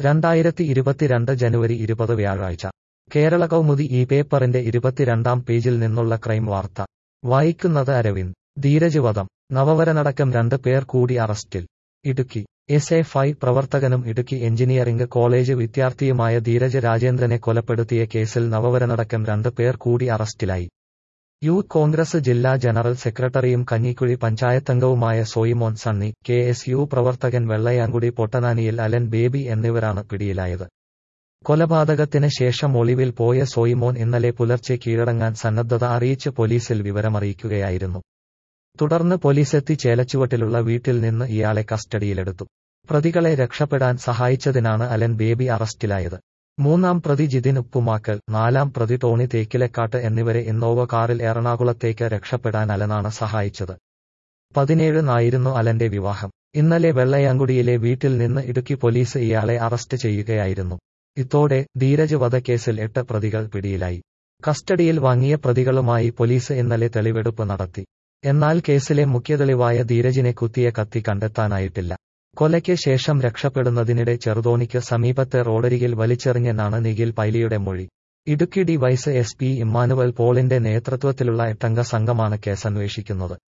രണ്ടായിരത്തി ഇരുപത്തിരണ്ട് ജനുവരി ഇരുപത് വ്യാഴാഴ്ച കേരള കൗമുദി ഈ പേപ്പറിന്റെ ഇരുപത്തിരണ്ടാം പേജിൽ നിന്നുള്ള ക്രൈം വാർത്ത വായിക്കുന്നത് അരവിന്ദ് ധീരജ് വധം നവവരനടക്കം രണ്ട് പേർ കൂടി അറസ്റ്റിൽ ഇടുക്കി എസ് എഫ് ഐ പ്രവർത്തകനും ഇടുക്കി എഞ്ചിനീയറിംഗ് കോളേജ് വിദ്യാർത്ഥിയുമായ ധീരജ് രാജേന്ദ്രനെ കൊലപ്പെടുത്തിയ കേസിൽ നവവരനടക്കം രണ്ട് പേർ കൂടി അറസ്റ്റിലായി യൂത്ത് കോൺഗ്രസ് ജില്ലാ ജനറൽ സെക്രട്ടറിയും കഞ്ഞിക്കുഴി പഞ്ചായത്തംഗവുമായ Soyimon Sunny K S U പ്രവർത്തകൻ വെള്ളയാങ്കുടി പൊട്ടനാനിയിൽ അലൻ ബേബി എന്നിവരാണ് പിടിയിലായത് കൊലപാതകത്തിന് ശേഷം ഒളിവിൽ പോയ സോയിമോൻ ഇന്നലെ പുലർച്ചെ കീഴടങ്ങാൻ സന്നദ്ധത അറിയിച്ച് പോലീസിൽ വിവരമറിയിക്കുകയായിരുന്നു തുടർന്ന് പോലീസെത്തി ചേലച്ചുവട്ടിലുള്ള വീട്ടിൽ നിന്ന് ഇയാളെ കസ്റ്റഡിയിലെടുത്തു പ്രതികളെ രക്ഷപ്പെടാൻ സഹായിച്ചതിനാണ് അലൻ ബേബി അറസ്റ്റിലായത് മൂന്നാം പ്രതി ജിതിൻ ഉപ്പുമാക്കൽ നാലാം പ്രതി ടോണി തേക്കിലക്കാട്ട് എന്നിവരെ ഇന്നോവ കാറിൽ എറണാകുളത്തേക്ക് രക്ഷപ്പെടാൻ അലനാണ് സഹായിച്ചത് പതിനേഴിനായിരുന്നു അലന്റെ വിവാഹം ഇന്നലെ വെള്ളയാങ്കുടിയിലെ വീട്ടിൽ നിന്ന് ഇടുക്കി പോലീസ് ഇയാളെ അറസ്റ്റ് ചെയ്യുകയായിരുന്നു ഇതോടെ ധീരജ് വധക്കേസിൽ എട്ട് പ്രതികൾ പിടിയിലായി കസ്റ്റഡിയിൽ വാങ്ങിയ പ്രതികളുമായി പോലീസ് ഇന്നലെ തെളിവെടുപ്പ് നടത്തി എന്നാൽ കേസിലെ മുഖ്യതെളിവായ ധീരജിനെ കുത്തിയ കത്തി കണ്ടെത്താനായിട്ടില്ല കൊലയ്ക്ക് ശേഷം രക്ഷപ്പെടുന്നതിനിടെ ചെറുതോണിക്ക് സമീപത്തെ റോഡരികിൽ വലിച്ചെറിഞ്ഞെന്നാണ് നിഖിൽ പൈലിയുടെ മൊഴി Idukki D Y S P Emmanuel പോളിന്റെ നേതൃത്വത്തിലുള്ള എട്ടംഗ സംഘമാണ് കേസന്വേഷിക്കുന്നത്